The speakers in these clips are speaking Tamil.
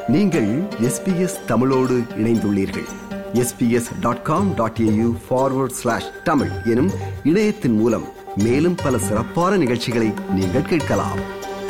நீங்கள் எஸ்பிஎஸ் தமிழோடு இணைந்துள்ளீர்கள் SBS dot com dot A U forward slash Tamil எனும் இணையத்தின் மூலம் மேலும் பல சிறப்பான நிகழ்ச்சிகளை நீங்கள் கேட்கலாம்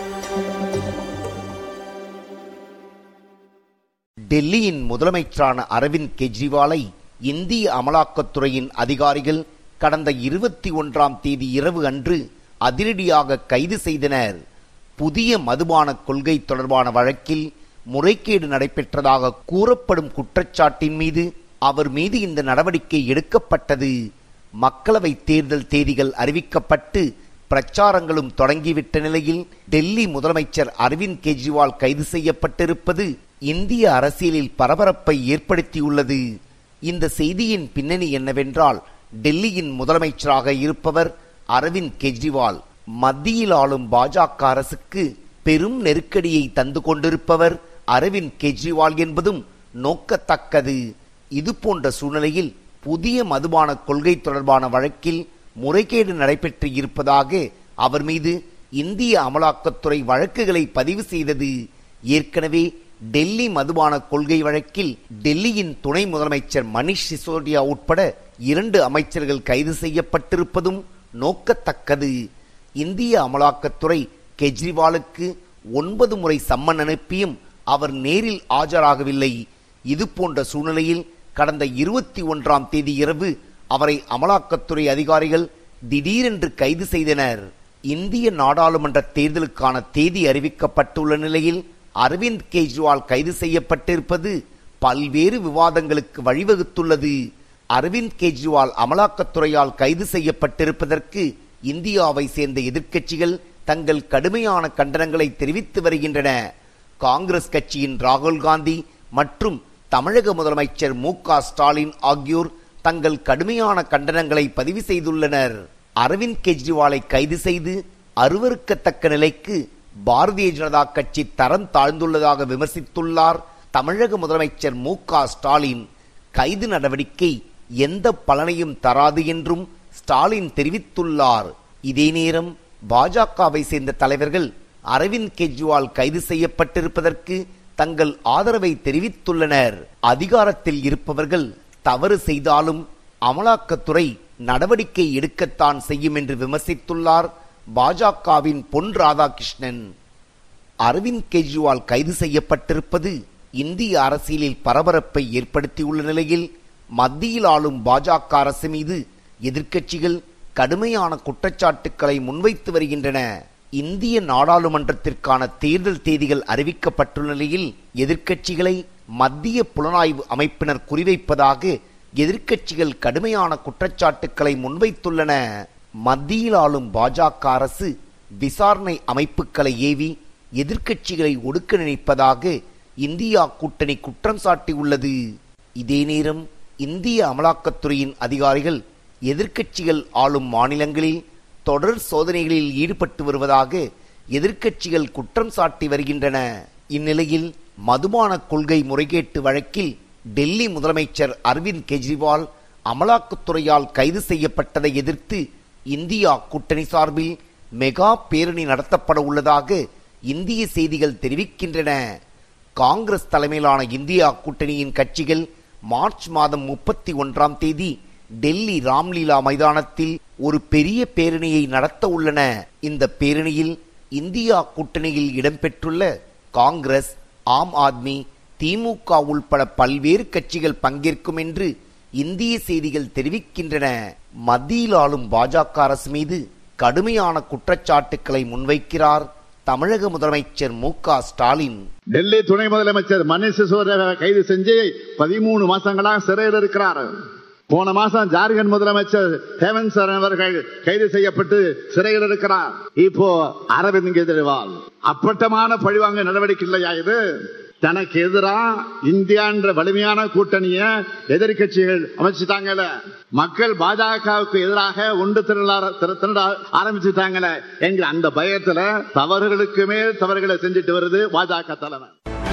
டெல்லியின் முதலமைச்சரான அரவிந்த் கெஜ்ரிவாலை இந்திய அமலாக்கத்துறையின் அதிகாரிகள் கடந்த இருபத்தி ஒன்றாம் தேதி இரவு அன்று அதிரடியாக கைது செய்தனர் புதிய மதுபான கொள்கை தொடர்பான வழக்கில் முறைகேடு நடைபெற்றதாக கூறப்படும் குற்றச்சாட்டின் மீது அவர் மீது இந்த நடவடிக்கை எடுக்கப்பட்டது மக்களவை தேர்தல் தேதிகள் அறிவிக்கப்பட்டு பிரச்சாரங்களும் தொடங்கிவிட்ட நிலையில் டெல்லி முதலமைச்சர் அரவிந்த் கெஜ்ரிவால் கைது செய்யப்பட்டிருப்பது இந்திய அரசியலில் பரபரப்பை ஏற்படுத்தியுள்ளது இந்த செய்தியின் பின்னணி என்னவென்றால் டெல்லியின் முதலமைச்சராக இருப்பவர் அரவிந்த் கெஜ்ரிவால் மத்தியில் ஆளும் பாஜக அரசுக்கு பெரும் நெருக்கடியை தந்து கொண்டிருப்பவர் அரவிந்த் கெஜ்ரிவால் என்பதும் நோக்கத்தக்கது இது போன்ற சூழ்நிலையில் புதிய மதுபான கொள்கை தொடர்பான வழக்கில் முறைகேடு நடைபெற்று இருப்பதாக அவர் மீது இந்திய அமலாக்கத்துறை வழக்குகளை பதிவு செய்தது ஏற்கனவே டெல்லி மதுபான கொள்கை வழக்கில் டெல்லியின் துணை முதலமைச்சர் மணிஷ் சிசோடியா உட்பட இரண்டு அமைச்சர்கள் கைது செய்யப்பட்டிருப்பதும் நோக்கத்தக்கது இந்திய அமலாக்கத்துறை கெஜ்ரிவாலுக்கு ஒன்பது முறை சம்மன் அனுப்பியும் அவர் நேரில் ஆஜராகவில்லை இது போன்ற சூழ்நிலையில் கடந்த இருபத்தி ஒன்றாம் தேதி இரவு அவரை அமலாக்கத்துறை அதிகாரிகள் திடீரென்று கைது செய்தனர் இந்திய நாடாளுமன்ற தேர்தலுக்கான தேதி அறிவிக்கப்பட்டுள்ள நிலையில் அரவிந்த் கெஜ்ரிவால் கைது செய்யப்பட்டிருப்பது பல்வேறு விவாதங்களுக்கு வழிவகுத்துள்ளது அரவிந்த் கெஜ்ரிவால் அமலாக்கத்துறையால் கைது செய்யப்பட்டிருப்பதற்கு இந்தியாவை சேர்ந்த எதிர்க்கட்சிகள் தங்கள் கடுமையான கண்டனங்களை தெரிவித்து வருகின்றன காங்கிரஸ் கட்சியின் ராகுல் காந்தி மற்றும் தமிழக முதலமைச்சர் மு க ஸ்டாலின் ஆகியோர் தங்கள் கடுமையான கண்டனங்களை பதிவு செய்துள்ளனர் அரவிந்த் கெஜ்ரிவாலை கைது செய்து அருவருக்கத்தக்க நிலைக்கு பாரதிய ஜனதா கட்சி தரம் தாழ்ந்துள்ளதாக விமர்சித்துள்ளார் தமிழக முதலமைச்சர் மு க ஸ்டாலின் கைது நடவடிக்கை எந்த பலனையும் தராது என்றும் ஸ்டாலின் தெரிவித்துள்ளார் இதே நேரம் பாஜகவை சேர்ந்த தலைவர்கள் அரவிந்த் கெஜ்ரிவால் கைது செய்யப்பட்டிருப்பதற்கு தங்கள் ஆதரவை தெரிவித்துள்ளனர் அதிகாரத்தில் இருப்பவர்கள் தவறு செய்தாலும் அமலாக்கத்துறை நடவடிக்கை எடுக்கத்தான் செய்யும் என்று விமர்சித்துள்ளார் பாஜகவின் பொன் ராதாகிருஷ்ணன் அரவிந்த் கெஜ்ரிவால் கைது செய்யப்பட்டிருப்பது இந்திய அரசியலில் பரபரப்பை ஏற்படுத்தியுள்ள நிலையில் மத்தியில் ஆளும் பாஜக அரசு மீது எதிர்க்கட்சிகள் கடுமையான குற்றச்சாட்டுக்களை முன்வைத்து வருகின்றன இந்திய நாடாளுமன்றத்திற்கான தேர்தல் தேதிகள் அறிவிக்கப்பட்டுள்ள நிலையில் எதிர்க்கட்சிகளை மத்திய புலனாய்வு அமைப்பினர் குறிவைப்பதாக எதிர்க்கட்சிகள் கடுமையான குற்றச்சாட்டுக்களை முன்வைத்துள்ளன மத்தியில் ஆளும் பாஜக அரசு விசாரணை அமைப்புகளை ஏவி எதிர்க்கட்சிகளை ஒடுக்க நினைப்பதாக இந்தியா கூட்டணி குற்றம் சாட்டியுள்ளது இதே நேரம் இந்திய அமலாக்கத்துறையின் அதிகாரிகள் எதிர்க்கட்சிகள் ஆளும் மாநிலங்களில் தொடர் சோதனைகளில் ஈடுபட்டு வருவதாக எதிர்க்கட்சிகள் குற்றம் சாட்டி வருகின்றன இந்நிலையில் மதுபான கொள்கை முறைகேட்டு வழக்கில் டெல்லி முதலமைச்சர் அரவிந்த் கெஜ்ரிவால் அமலாக்கத்துறையால் கைது செய்யப்பட்டதை எதிர்த்து இந்தியா கூட்டணி சார்பில் மெகா பேரணி நடத்தப்பட உள்ளதாக இந்திய செய்திகள் தெரிவிக்கின்றன காங்கிரஸ் தலைமையிலான இந்தியா கூட்டணியின் கட்சிகள் மார்ச் மாதம் முப்பத்தி ஒன்றாம் தேதி டெல்லி ராம்லீலா மைதானத்தில் ஒரு பெரிய பேரணியை நடத்த உள்ளன இந்த பேரணியில் இந்தியா கூட்டணியில் இடம்பெற்றுள்ள காங்கிரஸ் ஆம் ஆத்மி திமுக உள்பட பல்வேறு கட்சிகள் பங்கேற்கும் என்று இந்திய செய்திகள் தெரிவிக்கின்றன மத்தியில் ஆளும் பாஜக அரசு மீது கடுமையான குற்றச்சாட்டுக்களை முன்வைக்கிறார் தமிழக முதலமைச்சர் மு க ஸ்டாலின் டெல்லி துணை முதலமைச்சர் மணிஷ் சிசோடியா கைது செஞ்சு பதிமூணு மாசங்களாக சிறையில் இருக்கிறார் போன மாசம் ஜார்க்கண்ட் முதலமைச்சர் ஹேமந்த் சரண் அவர்கள் கைது செய்யப்பட்டு சிறையில் இருக்கிறார் இப்போ அரவிந்த் கெஜ்ரிவால் அப்பட்டமான பழிவாங்க நடவடிக்கை இல்லையா இது தனக்கு எதிராக இந்தியான்ற வலிமையான கூட்டணிய எதிர்கட்சிகள் அமைச்சுட்டாங்கல்ல மக்கள் பாஜகவுக்கு எதிராக ஒன்று திரள திரள ஆரம்பிச்சுட்டாங்கல்ல என்கிற அந்த பயத்துல தவறுகளுக்கு மேல் தவறுகளை செஞ்சுட்டு வருது பாஜக தலைமை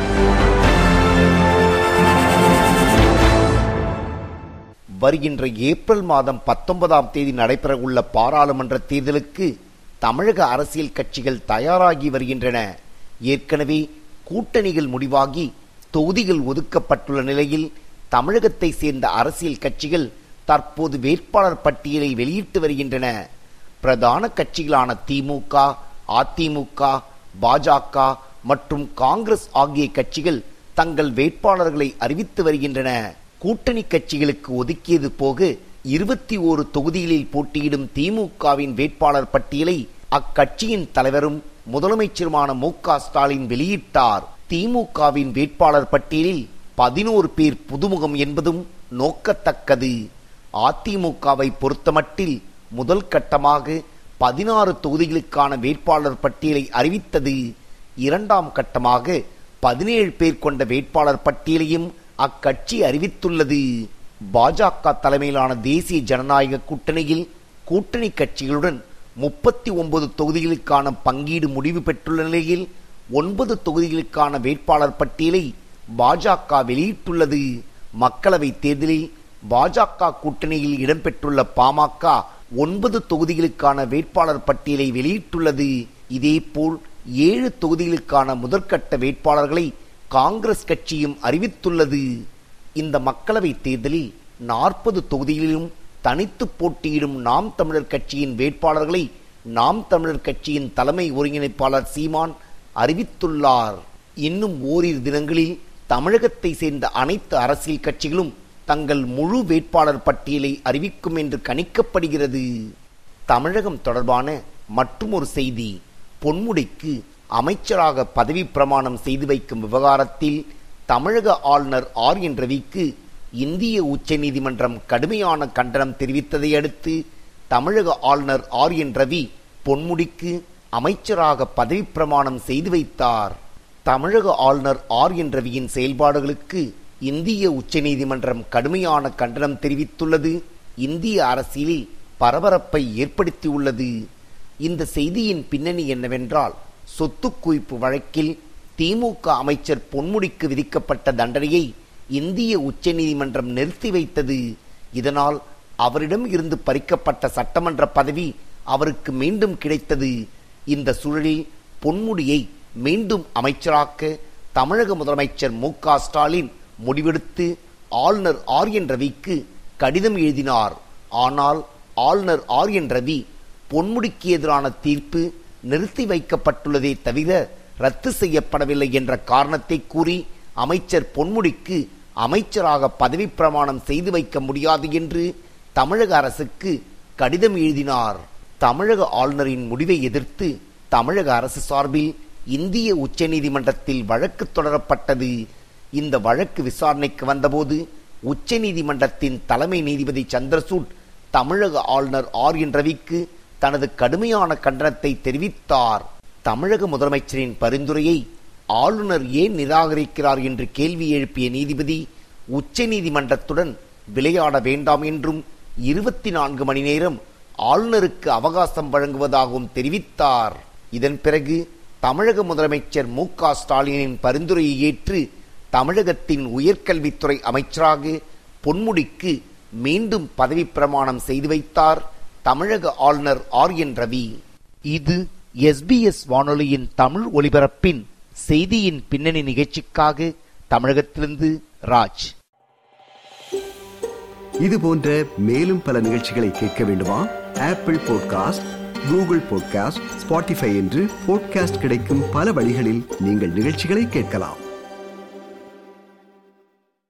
வருகின்ற ஏப்ரல் மாதம் பத்தொன்பதாம் தேதி நடைபெறவுள்ள பாராளுமன்ற தேர்தலுக்கு தமிழக அரசியல் கட்சிகள் தயாராகி வருகின்றன ஏற்கனவே கூட்டணிகள் முடிவாகி தொகுதிகள் ஒதுக்கப்பட்டுள்ள நிலையில் தமிழகத்தை சேர்ந்த அரசியல் கட்சிகள் தற்போது வேட்பாளர் பட்டியலை வெளியிட்டு வருகின்றன பிரதான கட்சிகளான திமுக அதிமுக பாஜக மற்றும் காங்கிரஸ் ஆகிய கட்சிகள் தங்கள் வேட்பாளர்களை அறிவித்து வருகின்றன கூட்டணி கட்சிகளுக்கு ஒதுக்கியது போக இருபத்தி ஓரு தொகுதிகளில் போட்டியிடும் திமுகவின் வேட்பாளர் பட்டியலை அக்கட்சியின் தலைவரும் முதலமைச்சருமான மு க ஸ்டாலின் வெளியிட்டார் திமுகவின் வேட்பாளர் பட்டியலில் பதினோரு பேர் புதுமுகம் என்பதும் நோக்கத்தக்கது அதிமுகவை பொறுத்தமட்டில் முதல் கட்டமாக பதினாறு தொகுதிகளுக்கான வேட்பாளர் பட்டியலை அறிவித்தது இரண்டாம் கட்டமாக பதினேழு பேர் கொண்ட வேட்பாளர் பட்டியலையும் அக்கட்சி அறிவித்துள்ளது பாஜக தலைமையிலான தேசிய ஜனநாயக கூட்டணியில் கூட்டணி கட்சிகளுடன் முப்பத்தி ஒன்பது தொகுதிகளுக்கான பங்கீடு முடிவு பெற்றுள்ள நிலையில் ஒன்பது தொகுதிகளுக்கான வேட்பாளர் பட்டியலை பாஜக வெளியிட்டுள்ளது மக்களவை தேர்தலில் பாஜக கூட்டணியில் இடம்பெற்றுள்ள பாமக ஒன்பது தொகுதிகளுக்கான வேட்பாளர் பட்டியலை வெளியிட்டுள்ளது இதேபோல் ஏழு தொகுதிகளுக்கான முதற்கட்ட வேட்பாளர்களை காங்கிரஸ் கட்சியும் அறிவித்துள்ளது இந்த மக்களவை தேர்தலில் நாற்பது தொகுதிகளிலும் தனித்து போட்டியிடும் நாம் தமிழர் கட்சியின் வேட்பாளர்களை நாம் தமிழர் கட்சியின் தலைமை ஒருங்கிணைப்பாளர் சீமான் அறிவித்துள்ளார் இன்னும் ஓரிரு தினங்களில் தமிழகத்தை சேர்ந்த அனைத்து அரசியல் கட்சிகளும் தங்கள் முழு வேட்பாளர் பட்டியலை அறிவிக்கும் என்று கணிக்கப்படுகிறது தமிழகம் தொடர்பான மற்றுமொரு செய்தி பொன்முடிக்கு அமைச்சராக பதவி பிரமாணம் செய்து வைக்கும் விவகாரத்தில் தமிழக ஆளுநர் ஆர் என் ரவிக்கு இந்திய உச்சநீதிமன்றம் கடுமையான கண்டனம் தெரிவித்ததை அடுத்து தமிழக ஆளுநர் ஆர் என் ரவி பொன்முடிக்கு அமைச்சராக பதவி பிரமாணம் செய்து வைத்தார் தமிழக ஆளுநர் ஆர் என் ரவியின் செயல்பாடுகளுக்கு இந்திய உச்சநீதிமன்றம் கடுமையான கண்டனம் தெரிவித்துள்ளது இந்திய அரசியலில் பரபரப்பை ஏற்படுத்தியுள்ளது இந்த செய்தியின் பின்னணி என்னவென்றால் சொத்து குவிப்பு வழக்கில் திமுக அமைச்சர் பொன்முடிக்கு விதிக்கப்பட்ட தண்டனையை இந்திய உச்சநீதிமன்றம் நிறுத்தி வைத்தது இதனால் அவரிடம் இருந்து பறிக்கப்பட்ட சட்டமன்ற பதவி அவருக்கு மீண்டும் கிடைத்தது இந்த சூழலில் பொன்முடியை மீண்டும் அமைச்சராக்க தமிழக முதலமைச்சர் மு க ஸ்டாலின் முடிவெடுத்து ஆளுநர் ஆர் என் ரவிக்கு கடிதம் எழுதினார் ஆனால் ஆளுநர் ஆர் என் ரவி பொன்முடிக்கு எதிரான தீர்ப்பு நிறுத்தி வைக்கப்பட்டுள்ளதே தவிர ரத்து செய்யப்படவில்லை என்ற காரணத்தை கூறி அமைச்சர் பொன்முடிக்கு அமைச்சராக பதவி பிரமாணம் செய்து வைக்க முடியாது என்று தமிழக அரசுக்கு கடிதம் எழுதினார் தமிழக ஆளுநரின் முடிவை எதிர்த்து தமிழக அரசு சார்பில் இந்திய உச்சநீதிமன்றத்தில் வழக்கு தொடரப்பட்டது இந்த வழக்கு விசாரணைக்கு வந்தபோது உச்சநீதிமன்றத்தின் தலைமை நீதிபதி சந்திரசூட் தமிழக ஆளுநர் ஆர் என் ரவிக்கு தனது கடுமையான கண்டனத்தை தெரிவித்தார் தமிழக முதலமைச்சரின் பரிந்துரையை ஆளுநர் ஏன் நிராகரிக்கிறார் என்று கேள்வி எழுப்பிய நீதிபதி உச்சநீதிமன்றத்துடன் விளையாட வேண்டாம் என்றும் இருபத்தி நான்கு மணி நேரம் ஆளுநருக்கு அவகாசம் வழங்குவதாகவும் தெரிவித்தார் இதன் பிறகு தமிழக முதலமைச்சர் மு க ஸ்டாலினின் பரிந்துரையை ஏற்று தமிழகத்தின் உயர்கல்வித்துறை அமைச்சராக பொன்முடிக்கு மீண்டும் பதவி பிரமாணம் செய்து வைத்தார் தமிழக ஆளுநர் ஆர் என் ரவி இது எஸ்பிஎஸ் வானொலியின் தமிழ் ஒலிபரப்பின் செய்தியின் பின்னணி நிகழ்ச்சிக்காக தமிழகத்திலிருந்து ராஜ் இது போன்ற மேலும் பல நிகழ்ச்சிகளை கேட்க வேண்டுமா Apple podcast Google podcast Spotify என்று பாட்காஸ்ட் கிடைக்கும் பல வழிகளில் நீங்கள் நிகழ்ச்சிகளை கேட்கலாம்